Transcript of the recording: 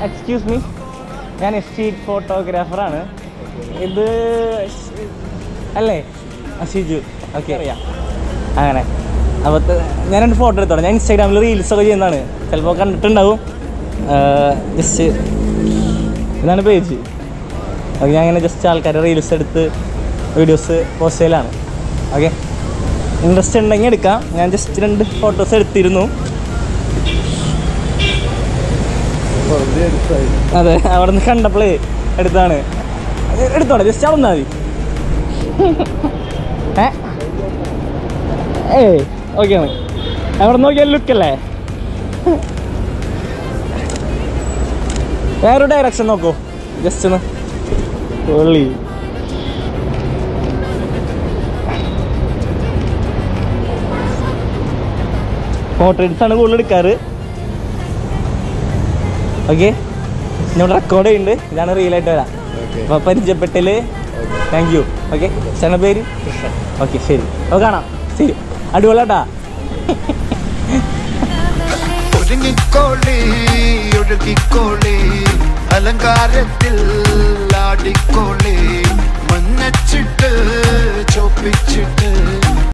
excuse me ഞാൻ street ഫോട്ടോഗ്രാഫറാണ് ഇത് ഷ്- അല്ലേ ആ, ഷിജു ഓക്കെ അറിയാം അങ്ങനെ അപ്പോൾ ഞാൻ രണ്ട് ഫോട്ടോ എടുത്തോളാം ഞാൻ ഇൻസ്റ്റാഗ്രാമിൽ റീൽസ് ഒക്കെ ചെയ്യുന്നതാണ് ചിലപ്പോൾ കണ്ടിട്ടുണ്ടാവും ജസ്റ്റ് ഇതാണ് പേജ് ഓക്കെ ഞാൻ ഇങ്ങനെ ജസ്റ്റ് ആൾക്കാരുടെ റീൽസ് എടുത്ത് വീഡിയോസ് പോസ്റ്റ് ചെയ്യലാണ് ഓക്കെ ഇൻട്രസ്റ്റ് ഉണ്ടെങ്കിൽ എടുക്കാം ഞാൻ ജസ്റ്റ് രണ്ട് ഫോട്ടോസ് എടുത്തിരുന്നു വെറുതെ എടുത്തായി അതെ അവിടെ നിന്ന് കണ്ടപ്പോഴേ എടുത്താണ് എടുത്തോടെ ജസ്റ്റ് അവിടെ മതി ഏ ഏയ് ഓക്കെ ആണ് അവിടെ നോക്കിയാൽ ലുക്കല്ലേ വേറൊരു ഡയറക്ഷൻ നോക്കൂ ജസ്റ്റ് ഒന്ന് പൊള്ളി പോർട്രേറ്റ്സ് ആണ് കൂടുതൽ എടുക്കാറ് ഓക്കെ ഞാൻ റെക്കോർഡ് ചെയ്യുന്നുണ്ട് ഇതാണ് റിയൽ ആയിട്ട് വരാം ഓക്കെ അപ്പോൾ പരിചയപ്പെട്ടിൽ താങ്ക് യു ഓക്കെ ചേട്ടൻ്റെ പേര് ഓക്കെ ശരി അപ്പോൾ കാണാം ശരി അടിപൊളിയാട്ടാ ഒരുങ്ങിക്കോളി ഒഴുകിക്കോളി അലങ്കാരത്തിൽ ആടിക്കോളി മഞ്ഞച്ചിട്ട് ചോപ്പിച്ചിട്ട്